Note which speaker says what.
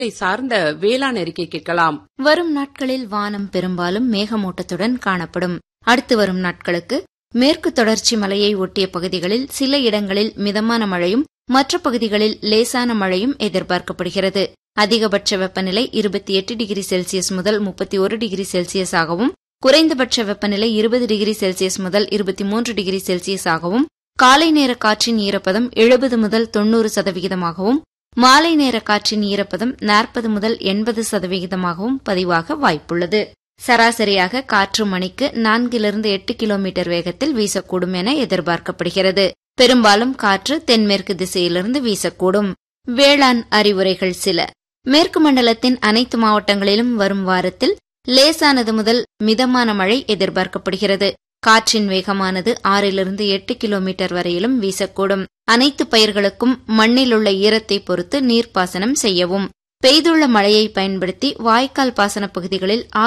Speaker 1: இதை சார்ந்த வேளாண் அறிக்கை கேட்கலாம்
Speaker 2: வரும் நாட்களில் வானம் பெரும்பாலும் மேகமூட்டத்துடன் காணப்படும் அடுத்து வரும் நாட்களுக்கு மேற்கு தொடர்ச்சி மலையை ஒட்டிய பகுதிகளில் சில இடங்களில் மிதமான மழையும் மற்ற பகுதிகளில் லேசான மழையும் எதிர்பார்க்கப்படுகிறது அதிகபட்ச வெப்பநிலை இருபத்தி எட்டு டிகிரி செல்சியஸ் முதல் முப்பத்தி ஒரு டிகிரி செல்சியஸ் ஆகவும் குறைந்தபட்ச வெப்பநிலை இருபது டிகிரி செல்சியஸ் முதல் இருபத்தி மூன்று டிகிரி செல்சியஸ் ஆகவும் காலை நேர காற்றின் ஈரப்பதம் எழுபது முதல் தொன்னூறு சதவிகிதமாகவும் மாலை நேர காற்றின் ஈரப்பதம் நாற்பது முதல் எண்பது சதவிகிதமாகவும் பதிவாக வாய்ப்புள்ளது சராசரியாக காற்று மணிக்கு நான்கிலிருந்து எட்டு கிலோமீட்டர் வேகத்தில் வீசக்கூடும் என எதிர்பார்க்கப்படுகிறது பெரும்பாலும் காற்று தென்மேற்கு திசையிலிருந்து வீசக்கூடும் வேளாண் அறிவுரைகள் சில மேற்கு மண்டலத்தின் அனைத்து மாவட்டங்களிலும் வரும் வாரத்தில் லேசானது முதல் மிதமான மழை எதிர்பார்க்கப்படுகிறது காற்றின் வேகமானது ஆறிலிருந்து எட்டு கிலோமீட்டர் வரையிலும் வீசக்கூடும் அனைத்து பயிர்களுக்கும் மண்ணில் உள்ள ஈரத்தை பொறுத்து நீர்ப்பாசனம் செய்யவும் பெய்துள்ள மழையை பயன்படுத்தி வாய்க்கால் பாசன பகுதிகளில்